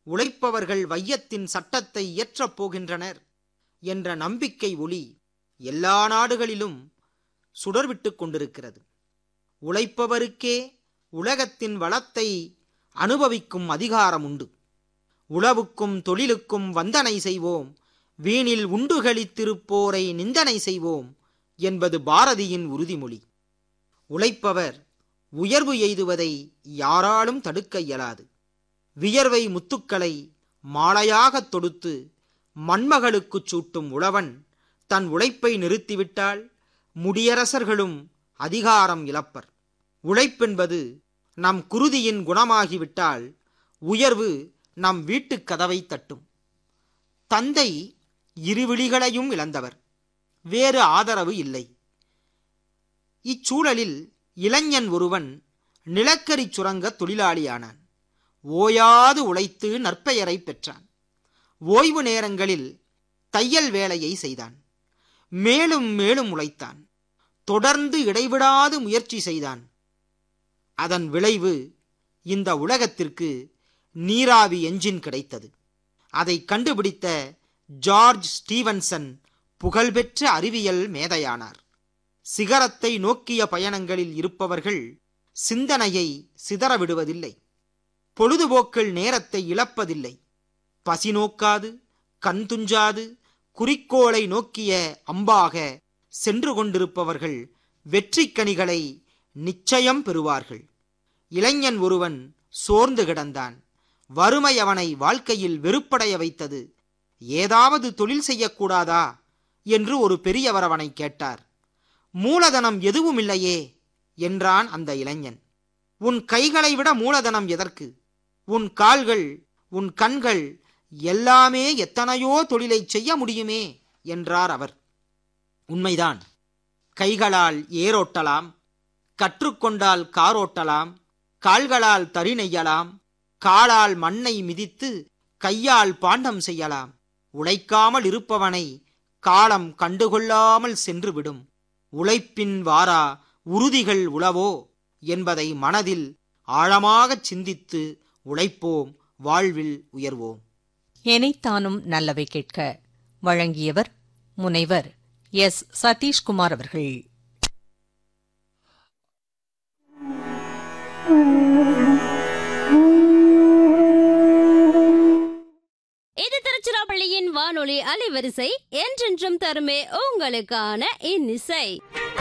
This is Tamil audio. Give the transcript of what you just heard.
உழைப்பவர்கள் வையத்தின் சட்டத்தை இயற்றப் போகின்றனர் என்ற நம்பிக்கை ஒளி எல்லா நாடுகளிலும் சுடர்விட்டுக் கொண்டிருக்கிறது உழைப்பவருக்கே உலகத்தின் வளத்தை அனுபவிக்கும் அதிகாரம் உண்டு உழவுக்கும் தொழிலுக்கும் வந்தனை செய்வோம் வீணில் உண்டுகளித்திருப்போரை நிந்தனை செய்வோம் என்பது பாரதியின் உறுதிமொழி உழைப்பவர் உயர்வு எய்துவதை யாராலும் தடுக்க இயலாது வியர்வை முத்துக்களை மாலையாகத் தொடுத்து மண்மகளுக்குச் சூட்டும் உழவன் தன் உழைப்பை நிறுத்திவிட்டால் முடியரசர்களும் அதிகாரம் இழப்பர் உழைப்பென்பது நம் குருதியின் குணமாகிவிட்டால் உயர்வு நம் வீட்டுக் கதவை தட்டும் தந்தை இருவிழிகளையும் இழந்தவர் வேறு ஆதரவு இல்லை இச்சூழலில் இளைஞன் ஒருவன் நிலக்கரி சுரங்க தொழிலாளியானான் ஓயாது உழைத்து நற்பெயரை பெற்றான் ஓய்வு நேரங்களில் தையல் வேலையை செய்தான் மேலும் மேலும் உழைத்தான் தொடர்ந்து இடைவிடாது முயற்சி செய்தான் அதன் விளைவு இந்த உலகத்திற்கு நீராவி என்ஜின் கிடைத்தது அதை கண்டுபிடித்த ஜார்ஜ் ஸ்டீவன்சன் புகழ்பெற்ற அறிவியல் மேதையானார் சிகரத்தை நோக்கிய பயணங்களில் இருப்பவர்கள் சிந்தனையை சிதறவிடுவதில்லை பொழுதுபோக்கில் நேரத்தை இழப்பதில்லை பசி நோக்காது கண் துஞ்சாது குறிக்கோளை நோக்கிய அம்பாக சென்று கொண்டிருப்பவர்கள் வெற்றிக் கனிகளை நிச்சயம் பெறுவார்கள் இளைஞன் ஒருவன் சோர்ந்து கிடந்தான் வறுமை அவனை வாழ்க்கையில் வெறுப்படைய வைத்தது ஏதாவது தொழில் செய்யக்கூடாதா என்று ஒரு பெரியவர் அவனை கேட்டார் மூலதனம் எதுவும் இல்லையே என்றான் அந்த இளைஞன் உன் கைகளை விட மூலதனம் எதற்கு உன் கால்கள் உன் கண்கள் எல்லாமே எத்தனையோ தொழிலை செய்ய முடியுமே என்றார் அவர் உண்மைதான் கைகளால் ஏரோட்டலாம் கற்றுக்கொண்டால் காரோட்டலாம் கால்களால் தறி நெய்யலாம் காலால் மண்ணை மிதித்து கையால் பாண்டம் செய்யலாம் உழைக்காமல் இருப்பவனை காலம் கண்டுகொள்ளாமல் சென்றுவிடும் உழைப்பின் வாரா உறுதிகள் உளவோ என்பதை மனதில் ஆழமாகச் சிந்தித்து உழைப்போம் வாழ்வில் உயர்வோம் எனைத்தானும் நல்லவை கேட்க வழங்கியவர் முனைவர் எஸ் சதீஷ்குமார் அவர்கள் இது திருச்சிராப்பள்ளியின் வானொலி அலைவரிசை என்றென்றும் தருமே உங்களுக்கான இன்னிசை